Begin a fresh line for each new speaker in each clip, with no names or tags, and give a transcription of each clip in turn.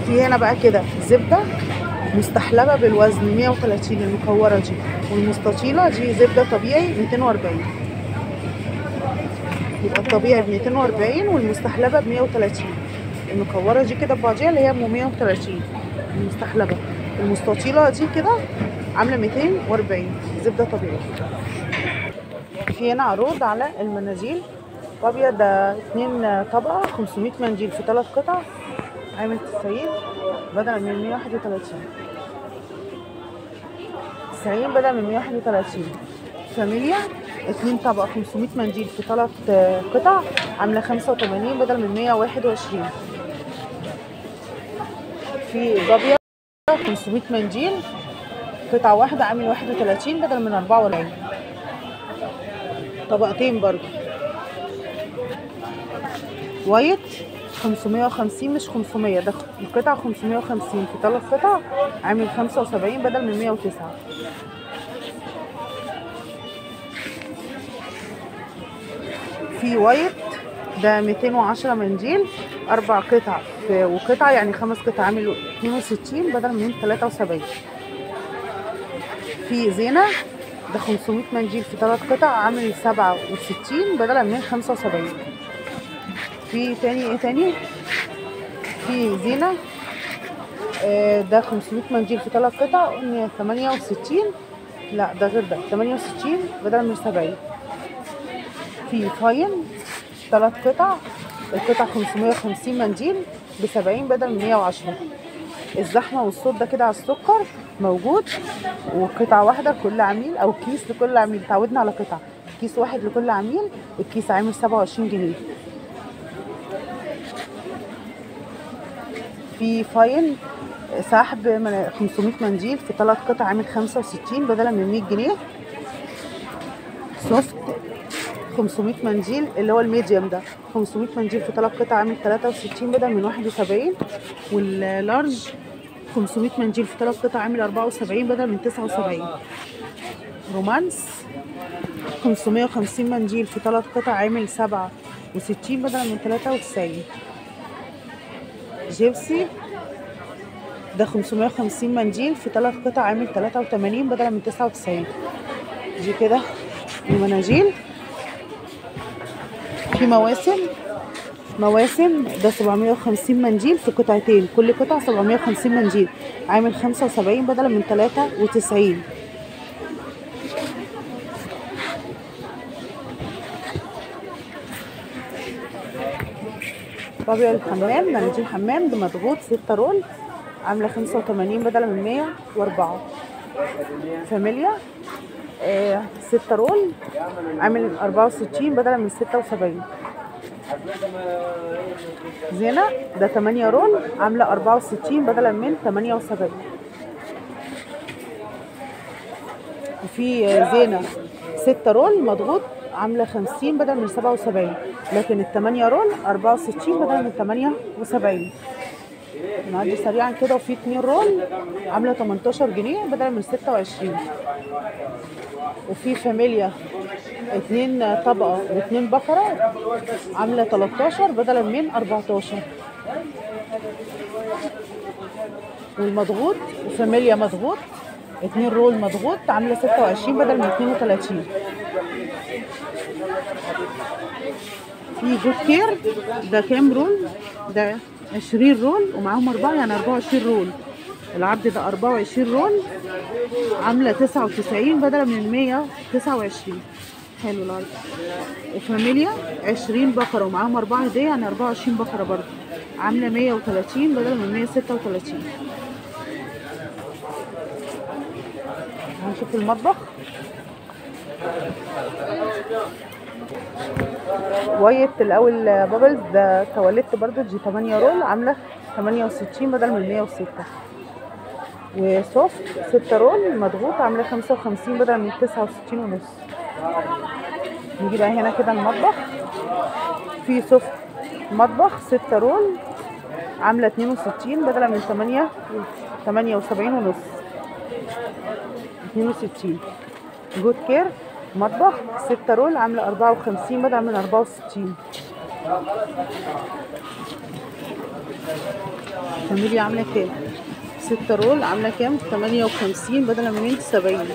في هنا بقى كده زبده مستحلبه بالوزن 130 المكوره دي والمستطيله دي زبده طبيعي 240 يبقى الطبيعي ب 240 والمستحلبه ب 130 المكوره دي كده ببعضيها اللي هي ام 130 المستحلبه المستطيله دي كده عامله 240 زبده طبيعي في هنا عروض على المناديل الابيض ده اتنين طبقه 500 منديل في ثلاث قطع عامل 90 بدل من 131 90 بدل من 131 فاميليا اتنين طبقة 500 منديل في ثلاث قطع عاملة 85 بدل من 121 في الابيض 500 منديل قطعة واحدة عامل 31 بدل من 44 طبقتين برضو وايت 550 مش 500 ده القطعة 550 في ثلاث قطع عامل 75 بدل من 109 في وايت ده 210 منديل اربع قطع في وقطعة يعني خمس قطع عامل 62 بدل من 73 في زينة ده 500 منديل في ثلاث قطع عامل 67 بدل من 75 في تاني ايه تاني في زينة آه ده 500 منديل في ثلاث قطع قلنا 68 لا ده غير ده 68 بدل من 70 في فاين ثلاث قطع القطع 550 منديل ب 70 بدل من 110 الزحمه والصوت ده كده على السكر موجود وقطعه واحده لكل عميل او كيس لكل عميل اتعودنا على قطعه كيس واحد لكل عميل الكيس عامل 27 جنيه في فاين سحب من 500 منديل في ثلاث قطع عامل 65 بدلا من 100 جنيه سوفت 500 منديل اللي هو الميديوم ده 500 منديل في ثلاث قطع عامل 63 بدل من 71 واللارج 500 منديل في ثلاث قطع عامل 74 بدل من 79 رومانس 550 منديل في ثلاث قطع عامل 67 بدل من 93 جيبسي ده 550 منديل في ثلاث قطع عامل 83 بدل من 99 دي كده المناجيل في مواسم مواسم ده 750 منديل في قطعتين كل قطعة 750 منديل عامل 75 بدلا من 93 طابع الحمام مناديل حمام ده مضغوط 6 رول عاملة 85 بدلا من 104 فاميليا آه 6 رول عامل 64 بدلا من 76 زينة ده 8 رول عاملة 64 بدلا من 78 وفي زينة 6 رول مضغوط عاملة 50 بدل من 77 لكن ال 8 رول 64 بدل من 78 نعدي سريعا كده وفي 2 رول عاملة 18 جنيه بدل من 26 وفي فاميليا اتنين طبقة واتنين بقرة عاملة 13 بدلا من 14 والمضغوط فاميليا مضغوط اتنين رول مضغوط عاملة 26 بدل من 32 في جود كير ده كام رول ده 20 رول ومعاهم أربعة يعني 24 رول العرض ده 24 رول عاملة 99 بدل من 129 حلو العرض وفاميليا 20 بقرة ومعاهم أربعة هدية يعني 24 بقرة برضه عاملة 130 بدل من 136 هنشوف المطبخ وايت الاول بابلز ده تواليت برضو دي 8 رول عامله 68 بدل من 106 وسوفت 6 رول مضغوط عامله 55 بدل من 69 ونص نيجي بقى هنا كده المطبخ في سوفت مطبخ 6 رول عامله 62 بدل من 8 78 ونص 62 جود كير مطبخ 6 رول عامله 54 بدل من 64 فاميليا عاملة كام؟ ستة رول عاملة كام؟ تمانية وخمسين بدلا من سبعين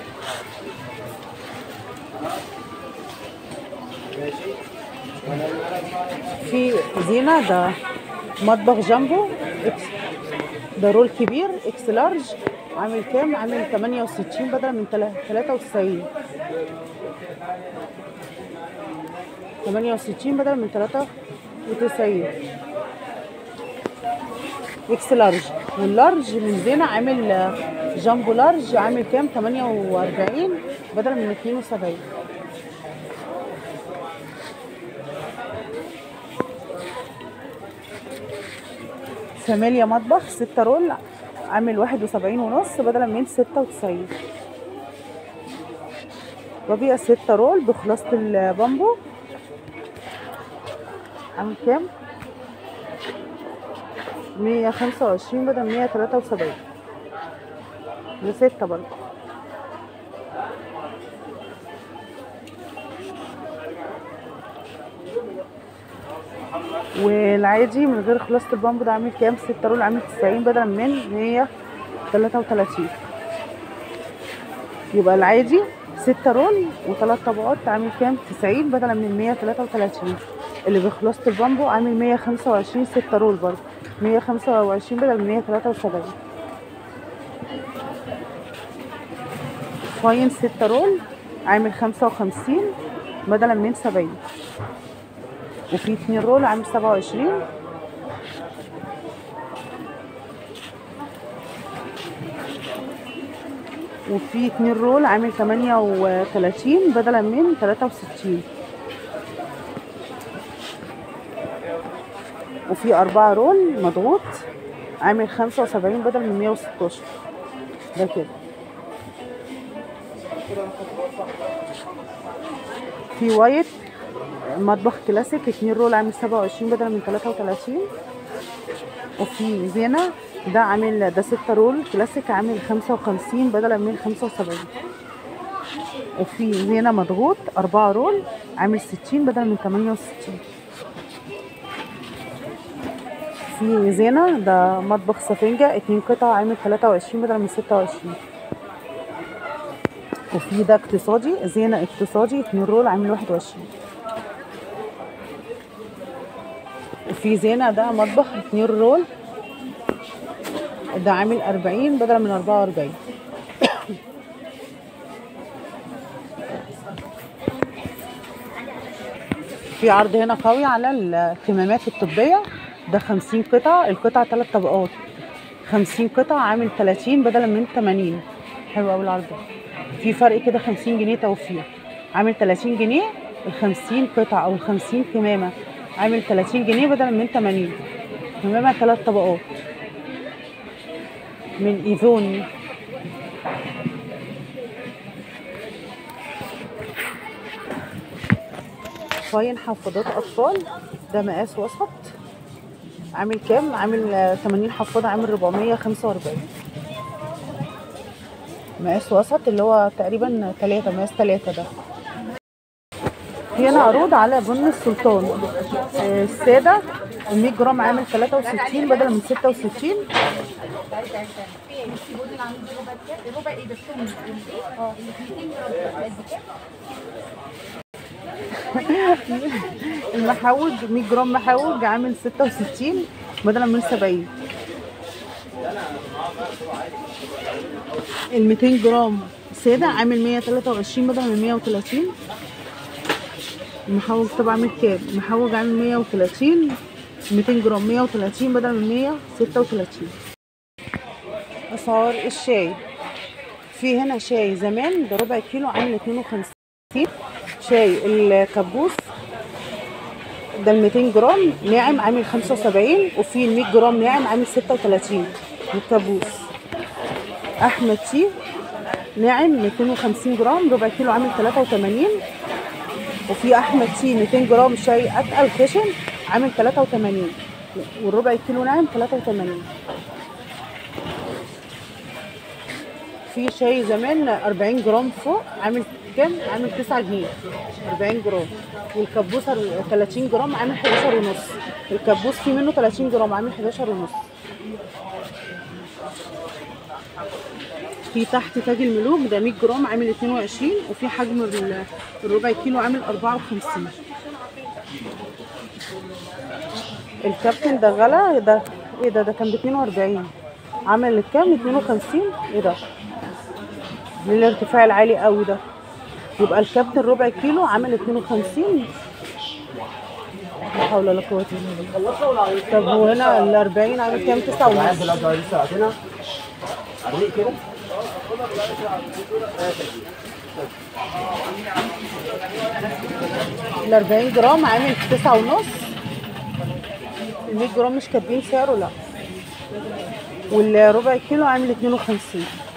في زينة ده مطبخ جامبو إكس ده رول كبير اكس لارج عامل كام؟ عامل 68 بدل من تلا- 93 68 بدل من 93 اكس لارج واللارج من زينة عامل آه، جامبو لارج عامل كام 48 بدل من 72 فاميليا مطبخ 6 رول عامل 71 ونص بدلا من 96 ربيع 6 رول بخلاصة البامبو عامل كام؟ 125 بدل 173 ده ستة برضه والعادي من غير خلاصة البامبو ده عامل كام؟ ستة رول عامل 90 بدل من 133 يبقى العادي ستة رول وثلاث طبقات عامل كام؟ 90 بدل من 133 اللي بخلاصة البامبو عامل 125 ستة رول برضه 125 بدل من 173 فاين ستة رول عامل 55 بدلا من 70 وفي اتنين رول عامل 27 وفي اتنين رول عامل 38 بدلا من 63 وفي أربعة رول مضغوط عامل 75 بدل من 116 ده كده في وايت مطبخ كلاسيك اتنين رول عامل 27 بدل من 33 وفي زينة ده عامل ده ستة رول كلاسيك عامل 55 بدلا من 75 وفي زينة مضغوط أربعة رول عامل 60 بدل من 68 في زينة ده مطبخ سفنجة اتنين قطع عامل 23 بدل من 26 وفي ده اقتصادي زينة اقتصادي اتنين رول عامل 21 وفي زينة ده مطبخ اتنين رول ده عامل 40 بدل من 44 في عرض هنا قوي على الكمامات الطبية ده 50 قطعة القطعة ثلاث طبقات 50 قطعة عامل 30 بدلا من 80 حلو قوي العرض ده في فرق كده 50 جنيه توفير عامل 30 جنيه ال 50 قطعة او ال 50 كمامة عامل 30 جنيه بدلا من 80 كمامة ثلاث طبقات من ايفون فاين حفاضات اطفال ده مقاس وسط عامل كام عامل آه، 80 حفاضه عامل 445 مقاس وسط اللي هو تقريبا 3 مقاس 3 ده في هنا عروض على بن السلطان آه، الساده ال 100 جرام عامل 63 بدل من 66
ربع ايه ده الثمن اه اللي 200 جرام قد كام
المحوج 100 جرام محوج عامل 66 بدلا من 70 ال 200 جرام ساده عامل 123 بدلا من 130 المحوج طبعا عامل كام المحوج عامل 130 200 جرام 130 بدل من 136 اسعار الشاي في هنا شاي زمان بربع كيلو عامل 52 شاي الكبوس ده ال 200 جرام ناعم عامل 75 وفي ال 100 جرام ناعم عامل 36 الكابوس احمد تي ناعم 250 جرام ربع كيلو عامل 83 وفي احمد تي 200 جرام شاي اتقل خشن عامل 83 والربع كيلو ناعم 83 في شاي زمان 40 جرام فوق عامل كام؟ عامل 9 جنيه 40 جرام والكبوس 30 جرام عامل 11 ونص الكبوس فيه منه 30 جرام عامل 11 ونص في تحت تاج الملوك ده 100 جرام عامل 22 وفي حجم ال- الربع كيلو عامل 54 الكابتن ده غلا ده ايه ده ده كان ب 42 عمل كام 52 ايه ده للارتفاع العالي قوي ده يبقى الكابتن ربع كيلو عامل 52 لا حول ولا قوة الا بالله طب هو هنا ال 40 عامل كام 9 ونص
عايز الأربعة لسه عندنا أريق كده
ال 40 جرام عامل 9 ونص ال 100 جرام مش كاتبين سعره لا والربع كيلو عامل 52